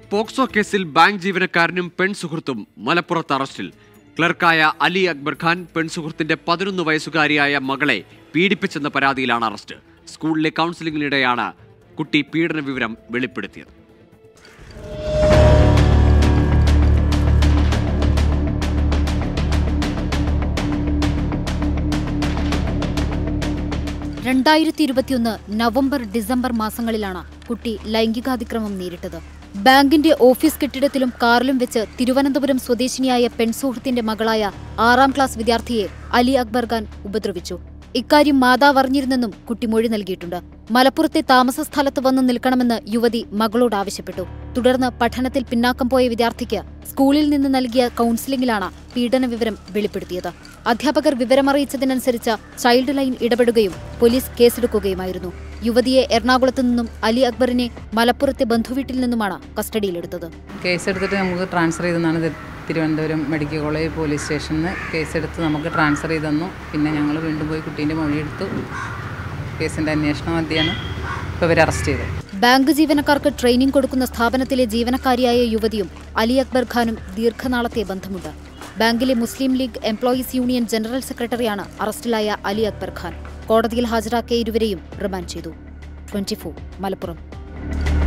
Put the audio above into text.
POCSO കേസിൽ bank ജീവനക്കാരനും പെൺസുഹൃത്തും മലപ്പുറത്ത് അറസ്റ്റിൽ ക്ലർക്കായ അലി അക്ബർ ഖാൻ പെൺസുഹൃത്തിന്റെ പതിനൊന്ന് വയസ്സുകാരിയായ മകളെ പീഡിപ്പിച്ചെന്ന പരാതിയിലാണ് അറസ്റ്റ് സ്കൂളിലെ കൗൺസിലിംഗിനിടെയാണ് കുട്ടി പീഡന വിവരം വെളിപ്പെടുത്തിയത് രണ്ടായിരത്തി ഇരുപത്തിയൊന്ന് നവംബർ ഡിസംബർ മാസങ്ങളിലാണ് കുട്ടി ലൈംഗികാതിക്രമം നേരിട്ടത് ബാങ്കിന്റെ ഓഫീസ് കെട്ടിടത്തിലും കാറിലും വെച്ച് തിരുവനന്തപുരം സ്വദേശിനിയായ പെൺസുഹൃത്തിന്റെ മകളായ ആറാം ക്ലാസ് വിദ്യാർത്ഥിയെ അലി അക്ബർ ഖാൻ ഉപദ്രവിച്ചു ഇക്കാര്യം മാതാവ് അറിഞ്ഞിരുന്നെന്നും കുട്ടി മൊഴി നൽകിയിട്ടുണ്ട് മലപ്പുറത്തെ താമസ സ്ഥലത്ത് വന്ന് നിൽക്കണമെന്ന് യുവതി മകളോട് ആവശ്യപ്പെട്ടു തുടർന്ന് പഠനത്തിൽ പിന്നാക്കം പോയ വിദ്യാർത്ഥിക്ക് സ്കൂളിൽ നിന്ന് നൽകിയ കൗൺസിലിംഗിലാണ് പീഡന വിവരം വെളിപ്പെടുത്തിയത് അധ്യാപകർ വിവരമറിയിച്ചതിനനുസരിച്ച് ചൈൽഡ് ലൈൻ ഇടപെടുകയും പോലീസ് കേസെടുക്കുകയുമായിരുന്നു യുവതിയെ എറണാകുളത്തു നിന്നും അലി അക്ബറിനെ മലപ്പുറത്തെ ബന്ധുവീട്ടിൽ നിന്നുമാണ് കസ്റ്റഡിയിലെടുത്തത് കേസെടുത്തിട്ട് നമുക്ക് ട്രാൻസ്ഫർ ചെയ്തെന്നാണ് ഇത് തിരുവനന്തപുരം മെഡിക്കൽ കോളേജ് പോലീസ് സ്റ്റേഷനിൽ നിന്ന് കേസെടുത്ത് നമുക്ക് ട്രാൻസ്ഫർ ചെയ്ത് തന്നു പിന്നെ ഞങ്ങൾ വീണ്ടും പോയി കുട്ടീൻ്റെ മൊഴിയെടുത്തു കേസിൻ്റെ അന്വേഷണം മധ്യയാണ് ഇപ്പോൾ ഇവർ അറസ്റ്റ് ചെയ്തത് ബാങ്ക് ജീവനക്കാർക്ക് ട്രെയിനിംഗ് കൊടുക്കുന്ന സ്ഥാപനത്തിലെ ജീവനക്കാരിയായ യുവതിയും അലി അക്ബർ ഖാനും ദീർഘനാളത്തെ ബന്ധമുണ്ട് ബാങ്കിലെ Muslim League employees union general സെക്രട്ടറിയാണ് അറസ്റ്റിലായ അലി അക്ബർ ഖാൻ കോടതിയിൽ ഹാജരാക്കിയ ഇരുവരെയും റിമാൻഡ് ചെയ്തു ട്വന്റി മലപ്പുറം